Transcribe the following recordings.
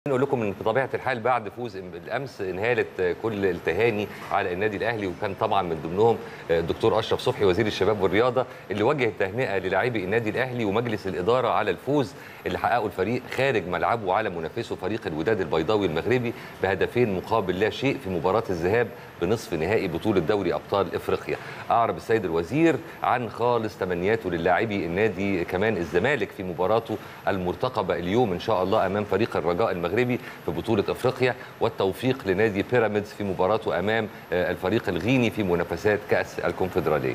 نقول لكم ان بطبيعه الحال بعد فوز الامس انهالت كل التهاني على النادي الاهلي وكان طبعا من ضمنهم الدكتور اشرف صبحي وزير الشباب والرياضه اللي وجه التهنئه للاعبي النادي الاهلي ومجلس الاداره على الفوز اللي حققه الفريق خارج ملعبه على منافسه فريق الوداد البيضاوي المغربي بهدفين مقابل لا شيء في مباراه الذهاب بنصف نهائي بطوله دوري ابطال افريقيا. اعرب السيد الوزير عن خالص تمنياته للاعبي النادي كمان الزمالك في مباراته المرتقبه اليوم ان شاء الله امام فريق الرجاء المغربي في بطوله افريقيا والتوفيق لنادي بيراميدز في مباراته امام الفريق الغيني في منافسات كاس الكونفدراليه.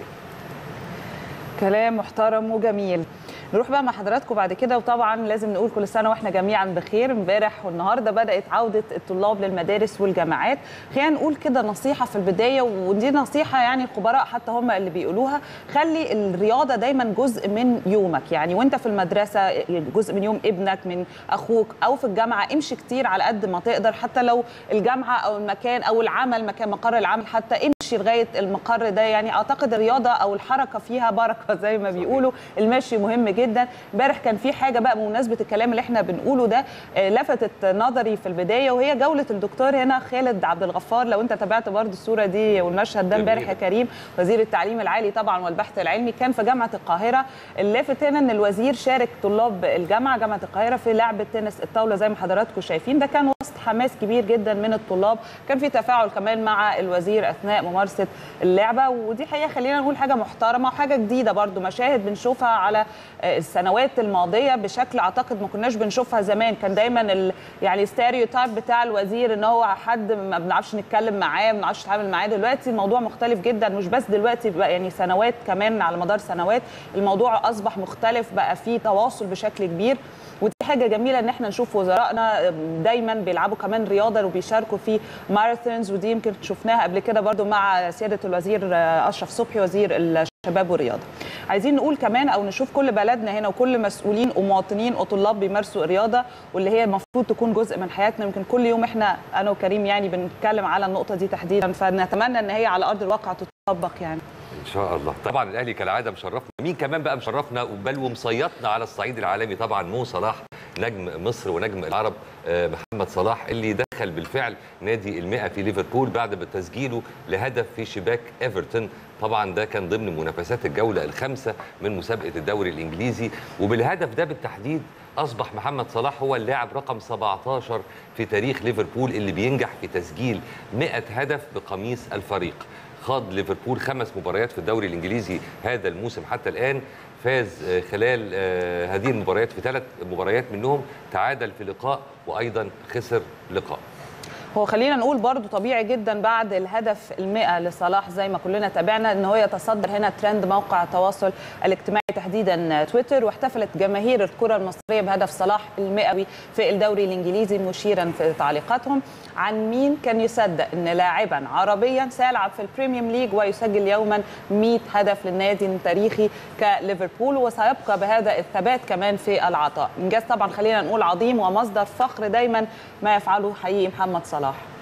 كلام محترم وجميل نروح بقى مع حضراتكم بعد كده وطبعا لازم نقول كل سنه واحنا جميعا بخير امبارح والنهارده بدات عوده الطلاب للمدارس والجامعات خلينا نقول كده نصيحه في البدايه ودي نصيحه يعني الخبراء حتى هم اللي بيقولوها خلي الرياضه دايما جزء من يومك يعني وانت في المدرسه جزء من يوم ابنك من اخوك او في الجامعه امشي كتير على قد ما تقدر حتى لو الجامعه او المكان او العمل مكان مقر العمل حتى امشي لغايه المقر ده يعني اعتقد الرياضه او الحركه فيها بركه زي ما بيقولوا المشي مهم جدا امبارح كان في حاجه بقى بمناسبه الكلام اللي احنا بنقوله ده لفتت نظري في البدايه وهي جوله الدكتور هنا خالد عبد الغفار لو انت تابعت برضو الصوره دي والمشهد ده امبارح يا كريم وزير التعليم العالي طبعا والبحث العلمي كان في جامعه القاهره اللافت هنا ان الوزير شارك طلاب الجامعه جامعه القاهره في لعبه تنس الطاوله زي ما حضراتكم شايفين ده كان وسط حماس كبير جدا من الطلاب كان في تفاعل كمان مع الوزير اثناء ممارسه اللعبه ودي حقيقه خلينا نقول حاجه محترمه وحاجه جديده برضو مشاهد بنشوفها على السنوات الماضيه بشكل اعتقد ما كناش بنشوفها زمان كان دايما ال... يعني الستيريوتايب بتاع الوزير ان هو حد ما بنعرفش نتكلم معاه ما بنعرفش نتعامل معاه دلوقتي الموضوع مختلف جدا مش بس دلوقتي بقى يعني سنوات كمان على مدار سنوات الموضوع اصبح مختلف بقى فيه تواصل بشكل كبير ودي حاجه جميله ان احنا نشوف وزرائنا دايما بيلعبوا كمان رياضه وبيشاركوا في ماراثونز ودي يمكن شفناها قبل كده برضو مع سياده الوزير اشرف صبحي وزير الشباب والرياضه عايزين نقول كمان او نشوف كل بلدنا هنا وكل مسؤولين ومواطنين وطلاب بيمارسوا الرياضه واللي هي المفروض تكون جزء من حياتنا يمكن كل يوم احنا انا وكريم يعني بنتكلم على النقطه دي تحديدا فنتمنى ان هي على ارض الواقع تطبق يعني ان شاء الله طبعا الاهلي كالعاده مشرفنا مين كمان بقى مشرفنا بل ومصيطنا على الصعيد العالمي طبعا مو صلاح نجم مصر ونجم العرب محمد صلاح اللي دخل بالفعل نادي المئة في ليفربول بعد تسجيله لهدف في شباك ايفرتون طبعا ده كان ضمن منافسات الجوله الخامسه من مسابقه الدوري الانجليزي وبالهدف ده بالتحديد اصبح محمد صلاح هو اللاعب رقم 17 في تاريخ ليفربول اللي بينجح في تسجيل 100 هدف بقميص الفريق خاض ليفربول خمس مباريات في الدوري الانجليزي هذا الموسم حتى الان فاز خلال هذه المباريات في ثلاث مباريات منهم تعادل في لقاء وايضا خسر لقاء هو خلينا نقول برضو طبيعي جدا بعد الهدف المئة لصلاح زي ما كلنا تابعنا ان هو يتصدر هنا ترند موقع التواصل الاجتماعي تحديدا تويتر واحتفلت جماهير الكرة المصرية بهدف صلاح المئوي في الدوري الانجليزي مشيرا في تعليقاتهم عن مين كان يصدق ان لاعبا عربيا سيلعب في البريميوم ليج ويسجل يوما 100 هدف للنادي التاريخي كليفربول وسيبقى بهذا الثبات كمان في العطاء انجاز طبعا خلينا نقول عظيم ومصدر فخر دايما ما يفعله حقيقي محمد صلاح